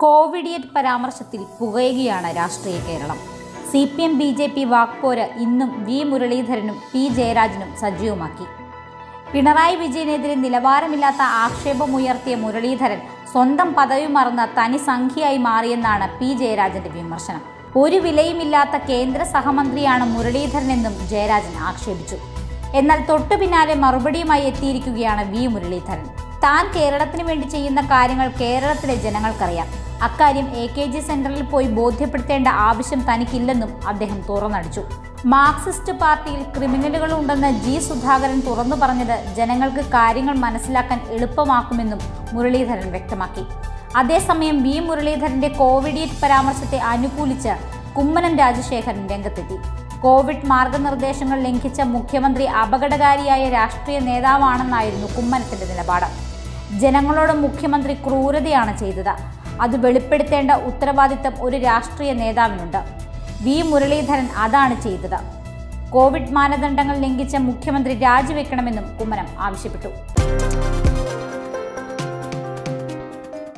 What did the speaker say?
കോവിഡിയറ്റ് പരാമർശത്തിൽ പുകയുകയാണ് രാഷ്ട്രീയ Keralam C P M B J P വാക്പോര് ഇന്നും വി മുരളീധരനും പി ജയരാജനും സജീവമാക്കി പിണറായി വിജയനെതിരെ നിലവാരമില്ലാത്ത ആക്ഷേപമുയർത്തിയ മുരളീധരൻ സ്വന്തം പദവി മറന്ന തനി സംഖ്യയായി മാറിയെന്നാണ് പി ജയരാജന്റെ വിമർശനം ഒരു വിലയുമില്ലാത്ത കേന്ദ്ര സഹമന്ത്രിയാണ് മുരളീധരനെന്നും ജയരാജൻ ആക്ഷേപിച്ചു എന്നാൽ തൊട്ടു പിന്നാലെ മറുപടിയുമായി എത്തിയിരിക്കുകയാണ് വി മുരളീധരൻ താൻ കേരളത്തിന് വേണ്ടി ചെയ്യുന്ന കാര്യങ്ങൾ കേരളത്തിലെ ജനങ്ങൾക്കറിയാം അക്കാര്യം എ കെ ജി സെന്ററിൽ പോയി ബോധ്യപ്പെടുത്തേണ്ട ആവശ്യം തനിക്കില്ലെന്നും അദ്ദേഹം തുറന്നടിച്ചു മാർക്സിസ്റ്റ് പാർട്ടിയിൽ ക്രിമിനലുകളുണ്ടെന്ന് ജി സുധാകരൻ തുറന്നു പറഞ്ഞത് ജനങ്ങൾക്ക് കാര്യങ്ങൾ മനസ്സിലാക്കാൻ എളുപ്പമാക്കുമെന്നും മുരളീധരൻ വ്യക്തമാക്കി അതേസമയം വി മുരളീധരന്റെ കോവിഡിയറ്റ് പരാമർശത്തെ അനുകൂലിച്ച് കുമ്മനം രാജശേഖരൻ രംഗത്തെത്തി കോവിഡ് മാർഗനിർദ്ദേശങ്ങൾ ലംഘിച്ച മുഖ്യമന്ത്രി അപകടകാരിയായ രാഷ്ട്രീയ നേതാവാണെന്നായിരുന്നു കുമ്മനത്തിന്റെ നിലപാട് ജനങ്ങളോട് മുഖ്യമന്ത്രി ക്രൂരതയാണ് ചെയ്തത് അത് വെളിപ്പെടുത്തേണ്ട ഉത്തരവാദിത്തം ഒരു രാഷ്ട്രീയ നേതാവിനുണ്ട് വി മുരളീധരൻ അതാണ് ചെയ്തത് കോവിഡ് മാനദണ്ഡങ്ങൾ ലംഘിച്ച മുഖ്യമന്ത്രി രാജിവെക്കണമെന്നും കുമ്മനം ആവശ്യപ്പെട്ടു